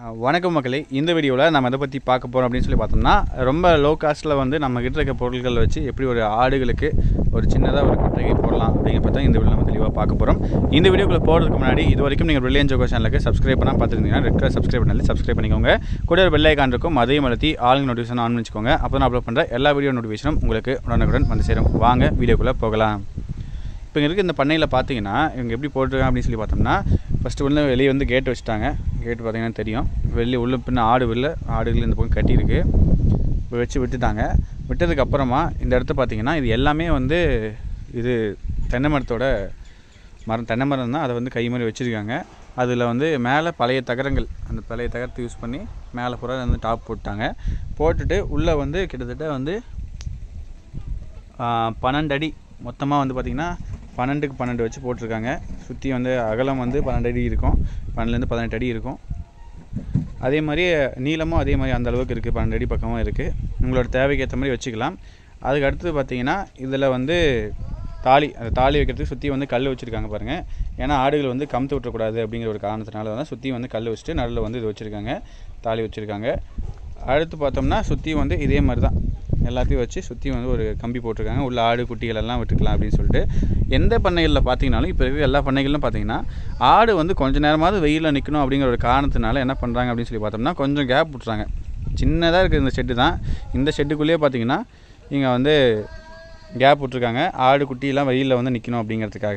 அஹ் வணக்கம் மக்களே இந்த வீடியோவில் நம்ம எதை பற்றி பார்க்க போகிறோம் அப்படின்னு சொல்லி பார்த்தோம்னா ரொம்ப லோ காஸ்ட்டில் வந்து நம்ம கிட்ட இருக்க பொருட்கள் வச்சு எப்படி ஒரு ஆடுகளுக்கு ஒரு சின்னதாக ஒரு கொட்டகை போடலாம் அப்படிங்கிற பற்றி இந்த வீடியோ நம்ம தெளிவாக பார்க்க போகிறோம் இந்த வீடியோக்குள்ள போகிறதுக்கு முன்னாடி இது வரைக்கும் நீங்கள் ரிலையன் ஜோகோ சேனலுக்கு சப்ஸ்கிரைப் பண்ணால் பார்த்துருந்தீங்கன்னா ரெட் கலர் சப்ஸ்கிரைப் பண்ணி சப்ஸ்கிரைப் பண்ணிக்கோங்க கூட ஒரு பெல் ஐக்கான் இருக்கும் அதையும் அழுத்தி ஆளுங்க நோட்டிஃபிகேஷன் ஆன் வச்சுக்கோங்க அப்போ நான் அப்லோட் பண்ணுற எல்லா வீடியோ நோட்டிஃபிகேஷனும் உங்களுக்கு உடனுக்குடன் வந்து சேரும் வாங்க வீடியோக்குள்ளே போகலாம் இப்போ இங்கே இருக்க இந்த பண்ணையில் பார்த்தீங்கன்னா இவங்க எப்படி போட்டிருக்காங்க அப்படின்னு சொல்லி பார்த்தோம்னா ஃபஸ்ட்டு உள்ள வெளியே வந்து கேட் வச்சுட்டாங்க கேட் பார்த்தீங்கன்னா தெரியும் வெளியே உள்ள பின்ன ஆடு வெளில ஆடுகள் இந்த பக்கம் கட்டியிருக்கு இப்போ வச்சு விட்டுட்டாங்க விட்டதுக்கு அப்புறமா இந்த இடத்த பார்த்தீங்கன்னா இது எல்லாமே வந்து இது தென்னை மரத்தோட மரம் தென்னை மரம் தான் அதை வந்து கை மாதிரி வச்சுருக்காங்க அதில் வந்து மேலே பழைய தகரங்கள் அந்த பழைய தகரத்தை யூஸ் பண்ணி மேலே பூரா வந்து டாப் போட்டாங்க போட்டுட்டு உள்ளே வந்து கிட்டத்தட்ட வந்து ஆ, பன்னெண்டு அடி மொத்தமாக வந்து பார்த்திங்கன்னா பன்னெண்டுக்கு பன்னெண்டு வச்சு போட்டிருக்காங்க சுற்றி வந்து அகலம் வந்து பன்னெண்டு அடி இருக்கும் பன்னெண்டுலேருந்து பதினெட்டு அடி இருக்கும் அதே மாதிரி நீளமும் அதே மாதிரி அந்த அளவுக்கு இருக்குது பன்னெண்டு அடி பக்கமும் இருக்குது உங்களோட தேவைக்கு ஏற்ற மாதிரி வச்சுக்கலாம் அதுக்கு அடுத்தது பார்த்தீங்கன்னா இதில் வந்து தாலி அந்த தாலி வைக்கிறதுக்கு சுற்றி வந்து கல் வச்சுருக்காங்க பாருங்கள் ஏன்னா ஆடுகள் வந்து கமுத்து விட்டுறக்கூடாது அப்படிங்கிற ஒரு காரணத்தினால தான் சுற்றி வந்து கல் வச்சுட்டு நடுவில் வந்து இது வச்சுருக்காங்க தாலி வச்சுருக்காங்க அடுத்து பார்த்தோம்னா சுற்றி வந்து இதே மாதிரி தான் எல்லாத்தையும் வச்சு சுற்றி வந்து ஒரு கம்பி போட்டிருக்காங்க உள்ள ஆடு குட்டிகள் எல்லாம் விட்டுக்கலாம் அப்படின்னு சொல்லிட்டு எந்த பண்ணைகளில் பார்த்தீங்கனாலும் இப்போ இருக்க எல்லா பண்ணைகளிலும் பார்த்தீங்கன்னா ஆடு வந்து கொஞ்ச நேரமாவது வெயிலில் நிற்கணும் அப்படிங்கிற ஒரு காரணத்தினால என்ன பண்ணுறாங்க அப்படின்னு சொல்லி பார்த்தோம்னா கொஞ்சம் கேப் விட்றாங்க சின்னதாக இருக்குது இந்த ஷெட்டு தான் இந்த ஷெட்டுக்குள்ளேயே பார்த்தீங்கன்னா இங்கே வந்து கேப் விட்ருக்காங்க ஆடு குட்டியெல்லாம் வெயிலில் வந்து நிற்கணும் அப்படிங்கிறதுக்காக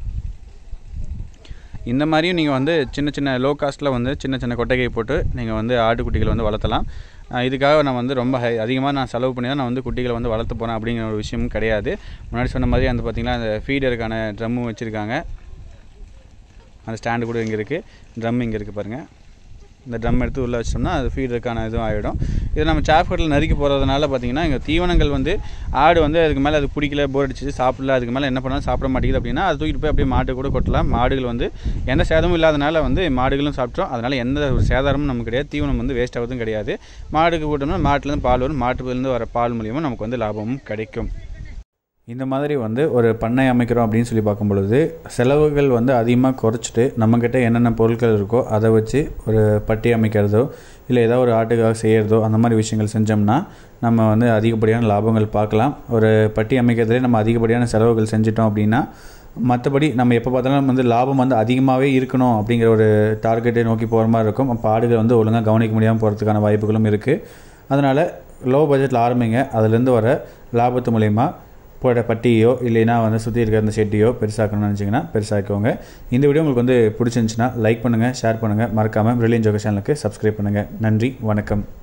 இந்த மாதிரியும் நீங்கள் வந்து சின்ன சின்ன லோ காஸ்ட்டில் வந்து சின்ன சின்ன கொட்டகை போட்டு நீங்கள் வந்து ஆட்டுக்குட்டிகளை வந்து வளர்த்தலாம் அஹ் இதுக்காக நான் வந்து ரொம்ப ஹை அதிகமாக நான் செலவு பண்ணி தான் நான் வந்து குட்டிகளை வந்து வளர்த்து போகிறேன் அப்படிங்கிற ஒரு விஷயமும் கிடையாது முன்னாடி சொன்ன மாதிரி அந்த பார்த்திங்கன்னா அந்த ஃபீடருக்கான ட்ரம்மும் வச்சுருக்காங்க அந்த ஸ்டாண்டு கூட இங்கே இருக்குது ட்ரம் இங்கே இருக்குது பாருங்கள் இந்த ட்ரம் எடுத்து உள்ளே வச்சிட்டோம்னா அது ஃபீடருக்கான இதுவும் ஆகிடும் இது நம்ம சாப் கட்டில் நறுக்கி போகிறதுனால பார்த்தீங்கன்னா இங்கே தீவனங்கள் வந்து ஆடு வந்து அதுக்கு மேலே அது பிடிக்கல போர் அடிச்சு சாப்பிடல அதுக்கு மேலே என்ன பண்ணாலும் சாப்பிட மாட்டேங்குது அப்படின்னா அது தூக்கிட்டு போய் அப்படியே மாட்டு கூட கொட்டலாம் மாடுகள் வந்து எந்த சேதமும் இல்லாதனால வந்து மாடுகளும் சாப்பிட்டோம் அதனால் எந்த ஒரு சேதாரமும் நமக்கு கிடையாது தீவனம் வந்து வேஸ்ட் ஆகுதும் கிடையாது மாடுக்கு போட்டோம்னா மாட்டுலேருந்து பால் வரும் மாட்டுலேருந்து வர பால் மூலியமாக நமக்கு வந்து லாபமும் கிடைக்கும் இந்த மாதிரி வந்து ஒரு பண்ணை அமைக்கிறோம் அப்படின்னு சொல்லி பார்க்கும் பொழுது செலவுகள் வந்து அதிகமாக குறைச்சிட்டு நம்மக்கிட்ட என்னென்ன பொருட்கள் இருக்கோ அதை வச்சு ஒரு பட்டி அமைக்கிறதோ இல்லை ஏதோ ஒரு ஆட்டுக்காக செய்கிறதோ அந்த மாதிரி விஷயங்கள் செஞ்சோம்னா நம்ம வந்து அதிகப்படியான லாபங்கள் பார்க்கலாம் ஒரு பட்டி அமைக்கிறதுலே நம்ம அதிகப்படியான செலவுகள் செஞ்சிட்டோம் அப்படின்னா மற்றபடி நம்ம எப்போ பார்த்தாலும் நம்ம வந்து லாபம் வந்து அதிகமாகவே இருக்கணும் அப்படிங்கிற ஒரு டார்கெட்டை நோக்கி போகிற மாதிரி இருக்கும் அப்போ ஆடுகள் வந்து ஒழுங்காக கவனிக்க முடியாமல் போகிறதுக்கான வாய்ப்புகளும் இருக்குது அதனால் லோ பட்ஜெட்டில் ஆரம்பிங்க அதுலேருந்து வர லாபத்து மூலயமா போட பட்டியோ இல்லைன்னா வந்து சுற்றி இருக்கிற அந்த செட்டியோ பெருசாக்கணும்னு நினச்சிங்கன்னா பெருசாக்கோங்க இந்த வீடியோ உங்களுக்கு வந்து பிடிச்சிருந்துச்சுன்னா லைக் பண்ணுங்கள் ஷேர் பண்ணுங்கள் மறக்காமல் ரிலியன் ஜோக சேனலுக்கு சப்ஸ்கிரைப் பண்ணுங்கள் நன்றி வணக்கம்